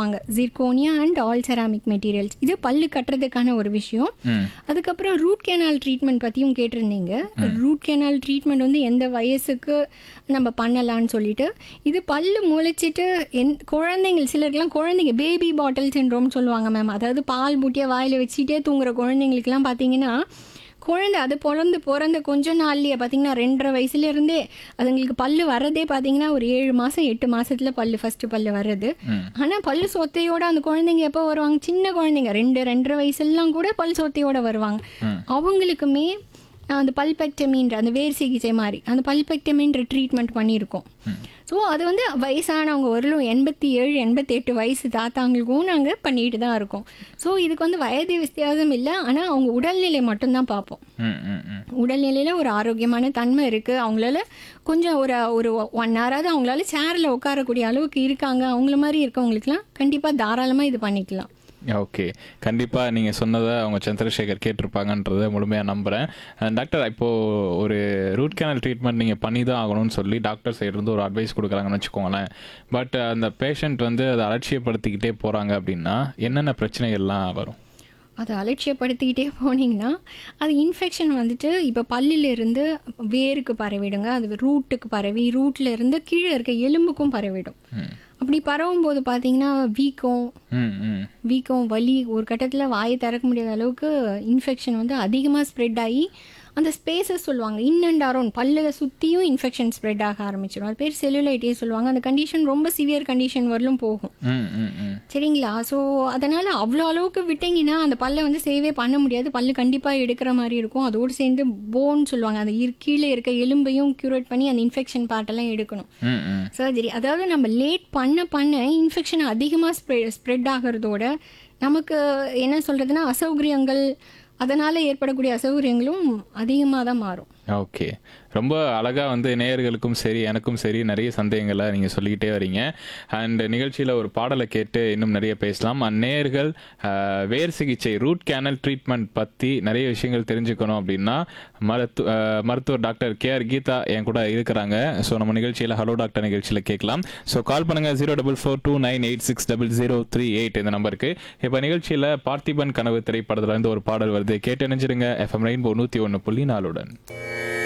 சொல்லுவாங்க zirconia and all ceramic materials இது பல்லு கட்டுறதுக்கான ஒரு விஷயம் ம் அதுக்கப்புறம் ரூட் கேனால் ட்ரீட்மெண்ட் பற்றியும் கேட்டிருந்தீங்க ரூட் கேனால் ட்ரீட்மெண்ட் வந்து எந்த வயசுக்கு நம்ம பண்ணலாம்னு சொல்லிட்டு இது பல்லு முளைச்சிட்டு என் குழந்தைங்க சிலருக்குலாம் குழந்தைங்க பேபி பாட்டில் சின்ரோம் சொல்லுவாங்க மேம் அதாவது பால் பூட்டியை வாயில் வச்சுட்டே தூங்குற குழந்தைங்களுக்குலாம் பார்த்தீங்கன்னா குழந்தை அது பிறந்து பிறந்த கொஞ்ச நாள்லயே பார்த்தீங்கன்னா ரெண்டரை வயசுலேருந்தே அதுங்களுக்கு பல்லு வரதே பார்த்தீங்கன்னா ஒரு ஏழு மாதம் எட்டு மாசத்துல பல்லு ஃபர்ஸ்ட் பல்லு வர்றது ஆனால் பல்லு சொத்தையோட அந்த குழந்தைங்க எப்போ வருவாங்க சின்ன குழந்தைங்க ரெண்டு ரெண்டரை வயசுலாம் கூட பல் சொத்தையோட வருவாங்க அவங்களுக்குமே அந்த பல்பெக்டமின்ற அந்த வேர் சிகிச்சை மாதிரி அந்த பல்பெக்டமின்ற ட்ரீட்மெண்ட் பண்ணியிருக்கோம் ஸோ அது வந்து வயசானவங்க வரலும் எண்பத்தி ஏழு எண்பத்தி எட்டு வயசு தாத்தாங்களுக்கும் நாங்கள் பண்ணிட்டு தான் இருக்கோம் ஸோ இதுக்கு வந்து வயது வித்தியாசம் இல்லை ஆனால் அவங்க உடல்நிலை மட்டும்தான் பார்ப்போம் ம் ம் ம் உடல்நிலையில் ஒரு ஆரோக்கியமான தன்மை இருக்குது அவங்களால கொஞ்சம் ஒரு ஒரு ஒன் ஹவராவது அவங்களால சேரில் உட்காரக்கூடிய அளவுக்கு இருக்காங்க அவங்கள மாதிரி இருக்கவங்களுக்குலாம் கண்டிப்பாக தாராளமாக இது பண்ணிக்கலாம் ஓகே கண்டிப்பாக நீங்கள் சொன்னதை அவங்க சந்திரசேகர் கேட்டிருப்பாங்கன்றதை முழுமையாக நம்புகிறேன் அஹ் டாக்டர் இப்போது ஒரு ரூட் கேனல் ட்ரீட்மெண்ட் நீங்கள் பண்ணி தான் ஆகணும்னு சொல்லி டாக்டர் சைட்லேருந்து ஒரு அட்வைஸ் கொடுக்குறாங்கன்னு வச்சுக்கோங்களேன் பட் அந்த பேஷண்ட் வந்து அதை அலட்சியப்படுத்திக்கிட்டே போகிறாங்க அப்படின்னா என்னென்ன பிரச்சனைகள்லாம் வரும் அதை அலட்சியப்படுத்திக்கிட்டே போனீங்கன்னா அது இன்ஃபெக்ஷன் வந்துட்டு இப்போ பல்லிலிருந்து வேருக்கு பரவிடுங்க அது ரூட்டுக்கு பரவி ரூட்ல இருந்து கீழே இருக்க எலும்புக்கும் பரவிடும் அப்படி பரவும் போது பார்த்தீங்கன்னா வீக்கம் ம் ம் வீக்கம் வலி ஒரு கட்டத்தில் வாயை திறக்க முடியாத அளவுக்கு இன்ஃபெக்ஷன் வந்து அதிகமாக ஸ்ப்ரெட் ஆகி அந்த ஸ்பேசஸ் சொல்லுவாங்க இன் அண்ட் அரௌண்ட் பல்லில் சுற்றியும் இன்ஃபெக்ஷன் ஸ்ப்ரெட் ஆக ஆரம்பிச்சிடும் அது பேர் செல்லுலைட்டே சொல்லுவாங்க அந்த கண்டிஷன் ரொம்ப சிவியர் கண்டிஷன் வரலும் போகும் ம் ம் ம் சரிங்களா ஸோ அதனால் அவ்வளோ அளவுக்கு விட்டீங்கன்னா அந்த பல்லை வந்து சேவே பண்ண முடியாது பல்லு கண்டிப்பாக எடுக்கிற மாதிரி இருக்கும் அதோடு சேர்ந்து போன் சொல்லுவாங்க அந்த இரு- கீழே இருக்க எலும்பையும் க்யூரேட் பண்ணி அந்த இன்ஃபெக்ஷன் பார்ட்டெல்லாம் எடுக்கணும் ம் ம் சர்ஜரி அதாவது நம்ம லேட் பண்ண பண்ண இன்ஃபெக்ஷன் அதிகமாக ஸ்ப்ரெ ஸ்ப்ரெட் ஆகிறதோட நமக்கு என்ன சொல்கிறதுனா அசௌகரியங்கள் அதனால் ஏற்படக்கூடிய அசௌகரியங்களும் அதிகமாக தான் மாறும் ஓகே ரொம்ப அழகாக வந்து நேயர்களுக்கும் சரி எனக்கும் சரி நிறைய சந்தேகங்களை நீங்கள் சொல்லிக்கிட்டே வரீங்க அண்ட் நிகழ்ச்சியில் ஒரு பாடலை கேட்டு இன்னும் நிறைய பேசலாம் அண்ட் நேயர்கள் அஹ், வேர் சிகிச்சை ரூட் கேனல் ட்ரீட்மெண்ட் பற்றி நிறைய விஷயங்கள் தெரிஞ்சுக்கணும் அப்படின்னா மருத்து அஹ், மருத்துவர் டாக்டர் கே ஆர் கீதா என் கூட இருக்கிறாங்க ஸோ நம்ம நிகழ்ச்சியில் ஹலோ டாக்டர் நிகழ்ச்சியில் கேட்கலாம் ஸோ கால் பண்ணுங்கள் zero double four two nine eight six double zero three eight இந்த நம்பருக்கு இப்போ நிகழ்ச்சியில் பார்த்திபன் கனவு திரைப்படத்துல இருந்து ஒரு பாடல் வருது கேட்டு நினைச்சிருங்க எஃப்எம் ரெயின்போ நூற்றி ஒன்று புள்ளி நாலுடன்